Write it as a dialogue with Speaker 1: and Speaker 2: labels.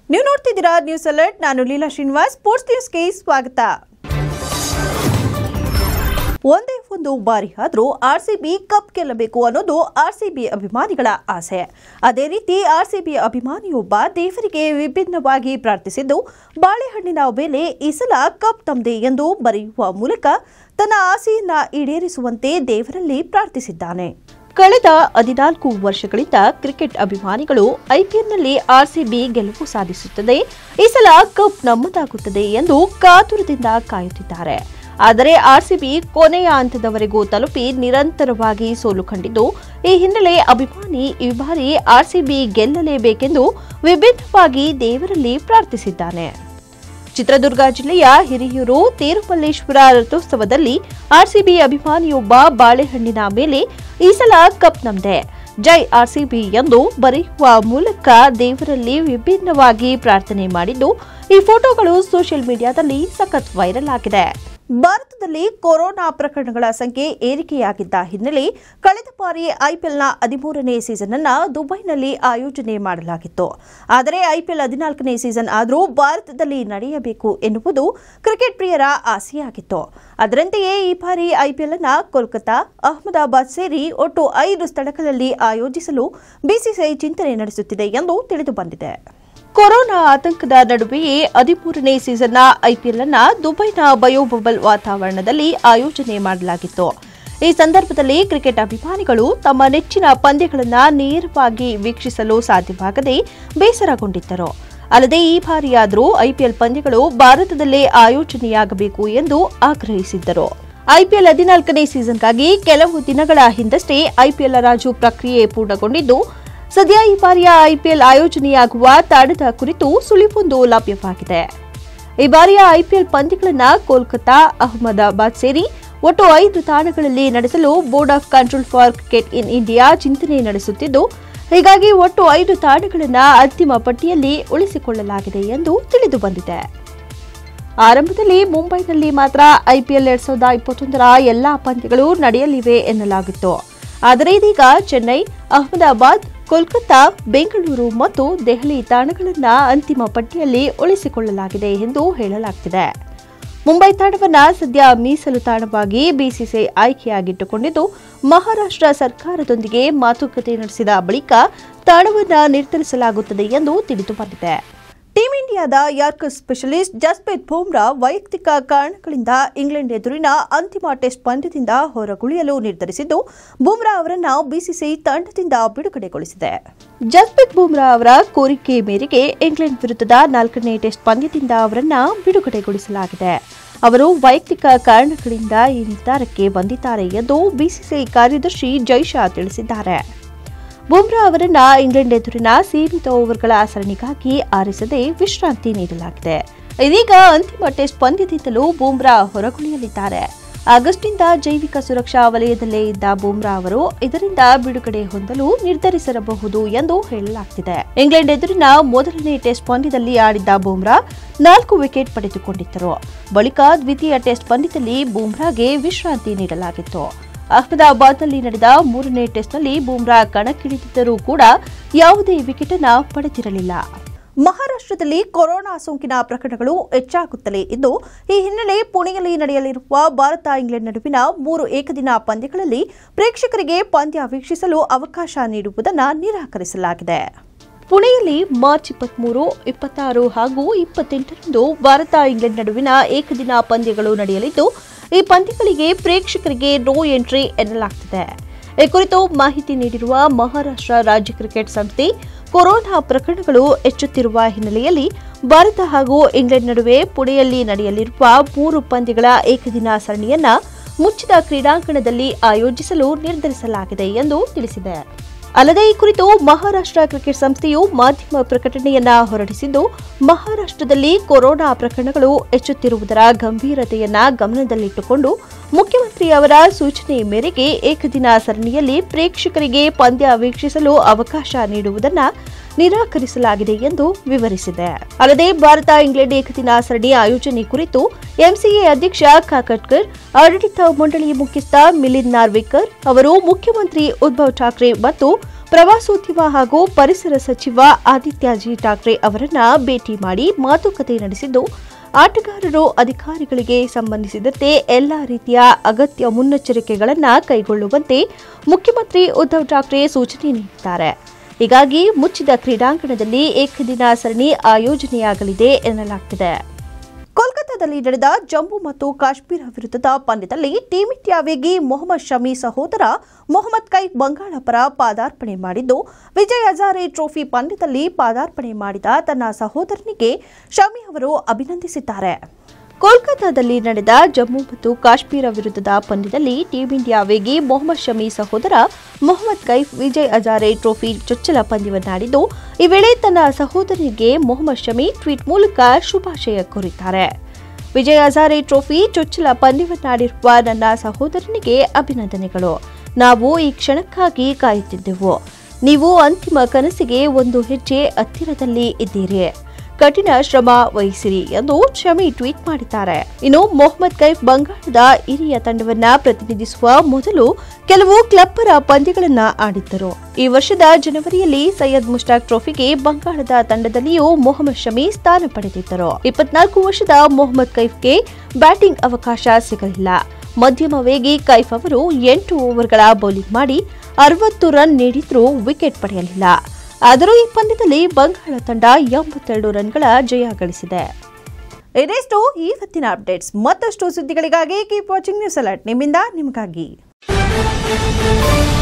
Speaker 1: ನೀವು ನೋಡ್ತಿದ್ದೀರಾ news alert ನಾನು ಲೀಲಾ ಶ್ರೀನಿವಾಸ್ ಸ್ಪೋರ್ಟ್ಸ್ ನ್ಯೂಸ್ಗೆ ಸ್ವಾಗತ ಒಂದೇ ಒಂದು ಬಾರಿ ಆದರೂ ಆರ್ಸಿಬಿ ಕಪ್ ಗೆಲ್ಲಬೇಕು ಅನ್ನೋದು ಆರ್ಸಿಬಿ ಅಭಿಮಾನಿಗಳ ಆಸೆ ಅದೇ ರೀತಿ ಆರ್ಸಿಬಿ ಅಭಿಮಾನಿಯೊಬ್ಬ ದೇವರಿಗೆ ವಿಭಿನ್ನವಾಗಿ ಪ್ರಾರ್ಥಿಸಿದ್ದು ಬಾಳೆಹಣ್ಣಿನ ಮೇಲೆ ಈ ಸಲ ಕಪ್ ತಮ್ಮದೆ ಎಂದು ಬರೆಯುವ ಮೂಲಕ ತನ್ನ ಆಸೆಯನ್ನ ಈಡೇರಿಸುವಂತೆ ದೇವರಲ್ಲಿ ಪ್ರಾರ್ಥಿಸಿದ್ದಾನೆ ಕಳೆದ ಹದಿನಾಲ್ಕು ವರ್ಷಗಳಿಂದ ಕ್ರಿಕೆಟ್ ಅಭಿಮಾನಿಗಳು ಐಪಿಎಲ್ನಲ್ಲಿ ಆರ್ಸಿಬಿ ಗೆಲುವು ಸಾಧಿಸುತ್ತದೆ ಈ ಸಲ ಕಪ್ ನಮ್ಮದಾಗುತ್ತದೆ ಎಂದು ಕಾತುರದಿಂದ ಕಾಯುತ್ತಿದ್ದಾರೆ ಆದರೆ ಆರ್ಸಿಬಿ ಕೊನೆಯ ಹಂತದವರೆಗೂ ತಲುಪಿ ನಿರಂತರವಾಗಿ ಸೋಲು ಕಂಡಿದ್ದು ಈ ಹಿನ್ನೆಲೆ ಅಭಿಮಾನಿ ಈ ಬಾರಿ ಆರ್ಸಿಬಿ ಗೆಲ್ಲಲೇಬೇಕೆಂದು ವಿಭಿನ್ನವಾಗಿ ದೇವರಲ್ಲಿ ಪ್ರಾರ್ಥಿಸಿದ್ದಾನೆ ಚಿತ್ರದುರ್ಗ ಜಿಲ್ಲೆಯ ಹಿರಿಯೂರು ತೇರುಮಲ್ಲೇಶ್ವರ ರಥೋತ್ಸವದಲ್ಲಿ ಆರ್ಸಿಬಿ ಅಭಿಮಾನಿಯೊಬ್ಬ ಬಾಳೆಹಣ್ಣಿನ ಮೇಲೆ ಈ ಸಲ ಕಪ್ ನಮ್ದೆ ಜೈ ಆರ್ಸಿಬಿ ಎಂದು ಬರೆಯುವ ಮೂಲಕ ದೇವರಲ್ಲಿ ವಿಭಿನ್ನವಾಗಿ ಪ್ರಾರ್ಥನೆ ಮಾಡಿದ್ದು ಈ ಫೋಟೋಗಳು ಸೋಷಿಯಲ್ ಮೀಡಿಯಾದಲ್ಲಿ ಸಖತ್ ವೈರಲ್ ಆಗಿದೆ ಭಾರತದಲ್ಲಿ ಕೊರೋನಾ ಪ್ರಕರಣಗಳ ಸಂಖ್ಯೆ ಏರಿಕೆಯಾಗಿದ್ದ ಹಿನ್ನೆಲೆ ಕಳೆದ ಬಾರಿ ಐಪಿಎಲ್ನ ಹದಿಮೂರನೇ ಸೀಸನ್ ಅನ್ನ ದುಬೈನಲ್ಲಿ ಆಯೋಜನೆ ಮಾಡಲಾಗಿತ್ತು ಆದರೆ ಐಪಿಎಲ್ ಹದಿನಾಲ್ಕನೇ ಸೀಸನ್ ಆದರೂ ಭಾರತದಲ್ಲಿ ನಡೆಯಬೇಕು ಎನ್ನುವುದು ಕ್ರಿಕೆಟ್ ಪ್ರಿಯರ ಆಸೆಯಾಗಿತ್ತು ಅದರಂತೆಯೇ ಈ ಬಾರಿ ಐಪಿಎಲ್ ಅನ್ನ ಕೋಲ್ಕತಾ ಅಹಮದಾಬಾದ್ ಸೇರಿ ಒಟ್ಟು ಐದು ಸ್ಥಳಗಳಲ್ಲಿ ಆಯೋಜಿಸಲು ಬಿಸಿಸಿಐ ಚಿಂತನೆ ನಡೆಸುತ್ತಿದೆ ಎಂದು ತಿಳಿದು ಬಂದಿದೆ ಕೊರೋನಾ ಆತಂಕದ ನಡುವೆಯೇ ಹದಿಮೂರನೇ ಸೀಸನ್ನ ಐಪಿಎಲ್ ಅನ್ನ ದುಬೈನ ಬಯೋಬಬಲ್ ವಾತಾವರಣದಲ್ಲಿ ಆಯೋಜನೆ ಮಾಡಲಾಗಿತ್ತು ಈ ಸಂದರ್ಭದಲ್ಲಿ ಕ್ರಿಕೆಟ್ ಅಭಿಮಾನಿಗಳು ತಮ್ಮ ನೆಚ್ಚಿನ ಪಂದ್ಯಗಳನ್ನು ನೇರವಾಗಿ ವೀಕ್ಷಿಸಲು ಸಾಧ್ಯವಾಗದೆ ಬೇಸರಗೊಂಡಿದ್ದರು ಅಲ್ಲದೆ ಈ ಬಾರಿಯಾದರೂ ಐಪಿಎಲ್ ಪಂದ್ಯಗಳು ಭಾರತದಲ್ಲೇ ಆಯೋಜನೆಯಾಗಬೇಕು ಎಂದು ಆಗ್ರಹಿಸಿದ್ದರು ಐಪಿಎಲ್ ಹದಿನಾಲ್ಕನೇ ಸೀಸನ್ಗಾಗಿ ಕೆಲವು ದಿನಗಳ ಹಿಂದಷ್ಟೇ ಐಪಿಎಲ್ ರಾಜು ಪ್ರಕ್ರಿಯೆ ಪೂರ್ಣಗೊಂಡಿದ್ದು ಸದ್ಯ ಈ ಬಾರಿಯ ಐಪಿಎಲ್ ಆಯೋಜನೆಯಾಗುವ ತಾಣದ ಕುರಿತು ಸುಳಿವೊಂದು ಲಭ್ಯವಾಗಿದೆ ಈ ಬಾರಿಯ ಐಪಿಎಲ್ ಪಂದ್ಯಗಳನ್ನು ಕೋಲ್ಕತಾ ಅಹಮದಾಬಾದ್ ಸೇರಿ ಒಟ್ಟು ಐದು ತಾಣಗಳಲ್ಲಿ ನಡೆಸಲು board of control for cricket in India ಚಿಂತನೆ ನಡೆಸುತ್ತಿದ್ದು ಹೀಗಾಗಿ ಒಟ್ಟು ಐದು ತಾಣಗಳನ್ನು ಅಂತಿಮ ಪಟ್ಟಿಯಲ್ಲಿ ಉಳಿಸಿಕೊಳ್ಳಲಾಗಿದೆ ಎಂದು ತಿಳಿದು ಬಂದಿದೆ ಆರಂಭದಲ್ಲಿ ಮುಂಬೈನಲ್ಲಿ ಮಾತ್ರ ಐಪಿಎಲ್ ಎರಡ್ ಸಾವಿರದ ಇಪ್ಪತ್ತೊಂದರ ಎಲ್ಲಾ ಪಂದ್ಯಗಳು ನಡೆಯಲಿವೆ ಎನ್ನಲಾಗಿತ್ತು ಆದರೆ ಇದೀಗ ಚೆನ್ನೈ ಅಹಮದಾಬಾದ್ ಕೋಲ್ಕತ್ತಾ ಬೆಂಗಳೂರು ಮತ್ತು ದೆಹಲಿ ತಾಣಗಳನ್ನು ಅಂತಿಮ ಪಟ್ಟಿಯಲ್ಲಿ ಉಳಿಸಿಕೊಳ್ಳಲಾಗಿದೆ ಎಂದು ಹೇಳಲಾಗ್ತಿದೆ ಮುಂಬೈ ತಾಣವನ್ನ ಸದ್ಯ ಮೀಸಲು ತಾಣವಾಗಿ ಬಿಸಿಸಿಐ ಆಯ್ಕೆಯಾಗಿಟ್ಟುಕೊಂಡಿದ್ದು ಮಹಾರಾಷ್ಟ್ರ ಸರ್ಕಾರದೊಂದಿಗೆ ಮಾತುಕತೆ ನಡೆಸಿದ ಬಳಿಕ ತಾಣವನ್ನ ನಿರ್ಧರಿಸಲಾಗುತ್ತದೆ ಎಂದು ತಿಳಿದು ಬಂದಿದೆ ಟೀಂ ಇಂಡಿಯಾದ ಯಾರ್ಕರ್ ಸ್ಪೆಷಲಿಸ್ಟ್ ಜಸ್ಪ್ರೀತ್ ಬೂಮ್ರಾ ವೈಯಕ್ತಿಕ ಕಾರಣಗಳಿಂದ ಇಂಗ್ಲೆಂಡ್ ಎದುರಿನ ಅಂತಿಮ ಟೆಸ್ಟ್ ಪಂದ್ಯದಿಂದ ಹೊರಗುಳಿಯಲು ನಿರ್ಧರಿಸಿದ್ದು ಬೂಮ್ರಾ ಅವರನ್ನ ಬಿಸಿಸಿಐ ತಂಡದಿಂದ ಬಿಡುಗಡೆಗೊಳಿಸಿದೆ ಜಸ್ಪ್ರೀತ್ ಬೂಮ್ರಾ ಅವರ ಕೋರಿಕೆ ಮೇರೆಗೆ ಇಂಗ್ಲೆಂಡ್ ವಿರುದ್ಧದ ನಾಲ್ಕನೇ ಟೆಸ್ಟ್ ಪಂದ್ಯದಿಂದ ಅವರನ್ನ ಬಿಡುಗಡೆಗೊಳಿಸಲಾಗಿದೆ ಅವರು ವೈಯಕ್ತಿಕ ಕಾರಣಗಳಿಂದ ಈ ನಿರ್ಧಾರಕ್ಕೆ ಬಂದಿದ್ದಾರೆ ಎಂದು ಬಿಸಿಸಿಐ ಕಾರ್ಯದರ್ಶಿ ಜೈಶಾ ತಿಳಿಸಿದ್ದಾರೆ ಬುಮ್ರಾ ಅವರನ್ನ ಇಂಗ್ಲೆಂಡ್ ಎದುರಿನ ಸೀಮಿತ ಓವರ್ಗಳ ಸರಣಿಗಾಗಿ ಆರಿಸದೆ ವಿಶ್ರಾಂತಿ ನೀಡಲಾಗಿದೆ ಇದೀಗ ಅಂತಿಮ ಟೆಸ್ಟ್ ಪಂದ್ಯದಿಂದಲೂ ಬೂಮ್ರಾ ಹೊರಗುಳಿಯಲಿದ್ದಾರೆ ಆಗಸ್ಟ್ನಿಂದ ಜೈವಿಕ ಸುರಕ್ಷಾ ವಲಯದಲ್ಲೇ ಇದ್ದ ಬೂಮ್ರಾ ಅವರು ಇದರಿಂದ ಬಿಡುಗಡೆ ಹೊಂದಲು ನಿರ್ಧರಿಸಿರಬಹುದು ಎಂದು ಹೇಳಲಾಗ್ತಿದೆ ಇಂಗ್ಲೆಂಡ್ ಎದುರಿನ ಮೊದಲನೇ ಟೆಸ್ಟ್ ಪಂದ್ಯದಲ್ಲಿ ಆಡಿದ್ದ ಬೂಮ್ರಾ ನಾಲ್ಕು ವಿಕೆಟ್ ಪಡೆದುಕೊಂಡಿದ್ದರು ಬಳಿಕ ದ್ವಿತೀಯ ಟೆಸ್ಟ್ ಪಂದ್ಯದಲ್ಲಿ ಬೂಮ್ರಾಗೆ ವಿಶ್ರಾಂತಿ ನೀಡಲಾಗಿತ್ತು ಅಹಮದಾಬಾದ್ನಲ್ಲಿ ನಡೆದ ಮೂರನೇ ಟೆಸ್ಟ್ನಲ್ಲಿ ಬೂಮ್ರಾ ಕಣಕ್ಕಿಳಿದಿದ್ದರೂ ಕೂಡ ಯಾವುದೇ ವಿಕೆಟ್ ಅನ್ನ ಪಡೆದಿರಲಿಲ್ಲ ಮಹಾರಾಷ್ಟ್ರದಲ್ಲಿ ಕೊರೋನಾ ಸೋಂಕಿನ ಪ್ರಕರಣಗಳು ಹೆಚ್ಚಾಗುತ್ತಲೇ ಇದ್ದು ಈ ಹಿನ್ನೆಲೆ ಪುಣೆಯಲ್ಲಿ ನಡೆಯಲಿರುವ ಭಾರತ ಇಂಗ್ಲೆಂಡ್ ನಡುವಿನ ಮೂರು ಏಕದಿನ ಪಂದ್ಯಗಳಲ್ಲಿ ಪ್ರೇಕ್ಷಕರಿಗೆ ಪಂದ್ಯ ವೀಕ್ಷಿಸಲು ಅವಕಾಶ ನೀಡುವುದನ್ನು ನಿರಾಕರಿಸಲಾಗಿದೆ ಪುಣೆಯಲ್ಲಿ ಮಾರ್ಚ್ ಇಪ್ಪತ್ಮೂರು ಇಪ್ಪತ್ತಾರು ಹಾಗೂ ಇಪ್ಪತ್ತೆಂಟರಂದು ಭಾರತ ಇಂಗ್ಲೆಂಡ್ ನಡುವಿನ ಏಕದಿನ ಪಂದ್ಯಗಳು ನಡೆಯಲಿದ್ದು ಈ ಪಂದ್ಯಗಳಿಗೆ ಪ್ರೇಕ್ಷಕರಿಗೆ ನೋ ಎಂಟ್ರಿ ಎನ್ನಲಾಗ್ತಿದೆ ಈ ಕುರಿತು ಮಾಹಿತಿ ನೀಡಿರುವ ಮಹಾರಾಷ್ಟ್ರ ರಾಜ್ಯ ಕ್ರಿಕೆಟ್ ಸಂಸ್ಥೆ ಕೊರೋನಾ ಪ್ರಕರಣಗಳು ಹೆಚ್ಚುತ್ತಿರುವ ಹಿನ್ನೆಲೆಯಲ್ಲಿ ಭಾರತ ಹಾಗೂ ಇಂಗ್ಲೆಂಡ್ ನಡುವೆ ಪುಣೆಯಲ್ಲಿ ನಡೆಯಲಿರುವ ಮೂರು ಪಂದ್ಯಗಳ ಏಕದಿನ ಸರಣಿಯನ್ನ ಮುಚ್ಚಿದ ಕ್ರೀಡಾಂಗಣದಲ್ಲಿ ಆಯೋಜಿಸಲು ನಿರ್ಧರಿಸಲಾಗಿದೆ ಎಂದು ತಿಳಿಸಿದೆ ಅಲ್ಲದೆ ಈ ಕುರಿತು ಮಹಾರಾಷ್ಟ್ರ ಕ್ರಿಕೆಟ್ ಸಂಸ್ಥೆಯು ಮಾಧ್ಯಮ ಪ್ರಕಟಣೆಯನ್ನ ಹೊರಡಿಸಿದ್ದು ಮಹಾರಾಷ್ಟ್ರದಲ್ಲಿ ಕೊರೋನಾ ಪ್ರಕರಣಗಳು ಹೆಚ್ಚುತ್ತಿರುವುದರ ಗಂಭೀರತೆಯನ್ನ ಗಮನದಲ್ಲಿಟ್ಟುಕೊಂಡು ಮುಖ್ಯಮಂತ್ರಿ ಅವರ ಸೂಚನೆ ಮೇರೆಗೆ ಏಕದಿನ ಸರಣಿಯಲ್ಲಿ ಪ್ರೇಕ್ಷಕರಿಗೆ ಪಂದ್ಯ ವೀಕ್ಷಿಸಲು ಅವಕಾಶ ನೀಡುವುದನ್ನ ನಿರಾಕರಿಸಲಾಗಿದೆ ಎಂದು ವಿವರಿಸಿದೆ ಅಲ್ಲದೆ ಭಾರತ ಇಂಗ್ಲೆಂಡ್ ಏಕದಿನ ಸರಣಿ ಆಯೋಜನೆ ಕುರಿತು ಎಂಸಿಎ ಅಧ್ಯಕ್ಷ ಕಾಕಟ್ಕರ್ ಆಡಳಿತ ಮಂಡಳಿ ಮುಖ್ಯಸ್ಥ ಮಿಲಿಂದ್ ನಾರ್ವೇಕರ್ ಅವರು ಮುಖ್ಯಮಂತ್ರಿ ಉದ್ಧವ್ ಠಾಕ್ರೆ ಮತ್ತು ಪ್ರವಾಸೋದ್ಯಮ ಹಾಗೂ ಪರಿಸರ ಸಚಿವ ಆದಿತ್ಯ ಜಿ ಠಾಕ್ರೆ ಅವರನ್ನ ಭೇಟಿ ಮಾಡಿ ಮಾತುಕತೆ ನಡೆಸಿದ್ದು ಆಟಗಾರರು ಅಧಿಕಾರಿಗಳಿಗೆ ಸಂಬಂಧಿಸಿದಂತೆ ಎಲ್ಲಾ ರೀತಿಯ ಅಗತ್ಯ ಮುನ್ನೆಚ್ಚರಿಕೆಗಳನ್ನು ಕೈಗೊಳ್ಳುವಂತೆ ಮುಖ್ಯಮಂತ್ರಿ ಉದ್ಧವ್ ಠಾಕ್ರೆ ಸೂಚನೆ ನೀಡಿದ್ದಾರೆ ಹೀಗಾಗಿ ಮುಚ್ಚಿದ ಕ್ರೀಡಾಂಗಣದಲ್ಲಿ ಏಕದಿನ ಸರಣಿ ಆಯೋಜನೆಯಾಗಲಿದೆ ಎನ್ನಲಾಗ್ತಿದೆ ಕೋಲ್ಕತ್ತಾದಲ್ಲಿ ನಡೆದ ಜಮ್ಮು ಮತ್ತು ಕಾಶ್ಮೀರ ವಿರುದ್ಧದ ಪಂದ್ಯದಲ್ಲಿ ಟೀಂ ಇಂಡಿಯಾ ವೇಗಿ ಮೊಹಮ್ಮದ್ ಶಮಿ ಸಹೋದರ ಮೊಹಮ್ಮದ್ ಕೈ ಬಂಗಾಳ ಪರ ಪಾದಾರ್ಪಣೆ ಮಾಡಿದ್ದು ವಿಜಯ್ ಹಜಾರೆ ಟ್ರೋಫಿ ಪಂದ್ಯದಲ್ಲಿ ಪಾದಾರ್ಪಣೆ ಮಾಡಿದ ತನ್ನ ಸಹೋದರನಿಗೆ ಶಮಿ ಅವರು ಅಭಿನಂದಿಸಿದ್ದಾರೆ ಕೋಲ್ಕತ್ತಾದಲ್ಲಿ ನಡೆದ ಜಮ್ಮು ಮತ್ತು ಕಾಶ್ಮೀರ ವಿರುದ್ಧದ ಪಂದ್ಯದಲ್ಲಿ ಟೀಂ ಇಂಡಿಯಾ ವೇಗಿ ಮೊಹಮ್ಮದ್ ಶಮಿ ಸಹೋದರ ಮೊಹಮ್ಮದ್ ಕೈಫ್ ವಿಜಯ್ ಹಜಾರೆ ಟ್ರೋಫಿ ಚೊಚ್ಚಲ ಪಂದ್ಯವನ್ನಾಡಿದ್ದು ಈ ವೇಳೆ ತನ್ನ ಸಹೋದರನಿಗೆ ಮೊಹಮ್ಮದ್ ಶಮಿ ಟ್ವೀಟ್ ಮೂಲಕ ಶುಭಾಶಯ ಕೋರಿದ್ದಾರೆ ವಿಜಯ್ ಹಜಾರೆ ಟ್ರೋಫಿ ಚೊಚ್ಚಲ ಪಂದ್ಯವನ್ನಾಡಿರುವ ನನ್ನ ಸಹೋದರನಿಗೆ ಅಭಿನಂದನೆಗಳು ನಾವು ಈ ಕ್ಷಣಕ್ಕಾಗಿ ಕಾಯುತ್ತಿದ್ದೆವು ನೀವು ಅಂತಿಮ ಕನಸಿಗೆ ಒಂದು ಹೆಜ್ಜೆ ಹತ್ತಿರದಲ್ಲಿ ಇದ್ದೀರಿ ಕಠಿಣ ಶ್ರಮ ವಹಿಸಿರಿ ಎಂದು ಶಮಿ ಟ್ವೀಟ್ ಮಾಡಿದ್ದಾರೆ ಇನ್ನು ಮೊಹಮ್ಮದ್ ಕೈಫ್ ಬಂಗಾಳದ ಹಿರಿಯ ತಂಡವನ್ನ ಪ್ರತಿನಿಧಿಸುವ ಮೊದಲು ಕೆಲವು ಕ್ಲಬ್ ಪರ ಪಂದ್ಯಗಳನ್ನ ಆಡಿದ್ದರು ಈ ವರ್ಷದ ಜನವರಿಯಲ್ಲಿ ಸೈಯದ್ ಮುಷ್ತಾಕ್ ಟ್ರೋಫಿಗೆ ಬಂಗಾಳದ ತಂಡದಲ್ಲಿಯೂ ಮೊಹಮ್ಮದ್ ಶಮಿ ಸ್ಥಾನ ಪಡೆದಿದ್ದರು ಇಪ್ಪತ್ನಾಲ್ಕು ವರ್ಷದ ಮೊಹಮ್ಮದ್ ಕೈಫ್ಗೆ ಬ್ಯಾಟಿಂಗ್ ಅವಕಾಶ ಸಿಗಲಿಲ್ಲ ಮಧ್ಯಮ ವೇಗಿ ಕೈಫ್ ಅವರು ಎಂಟು ಓವರ್ಗಳ ಬೌಲಿಂಗ್ ಮಾಡಿ ಅರವತ್ತು ರನ್ ನೀಡಿದ್ರೂ ವಿಕೆಟ್ ಪಡೆಯಲಿಲ್ಲ ಆದರೂ ಈ ಪಂದ್ಯದಲ್ಲಿ ಬಂಗಾಳ ತಂಡ ಎಂಬತ್ತೆರಡು ರನ್ಗಳ ಜಯ ಗಳಿಸಿದೆ ಇದಿಷ್ಟು ಇವತ್ತಿನ ಅಪ್ಡೇಟ್ಸ್ ಮತ್ತಷ್ಟು ಸುದ್ದಿಗಳಿಗಾಗಿ ಕೀಪ್ ವಾಚಿಂಗ್ ನ್ಯೂಸ್ ಅಲರ್ಟ್ ನಿಮ್ಮಿಂದ ನಿಮಗಾಗಿ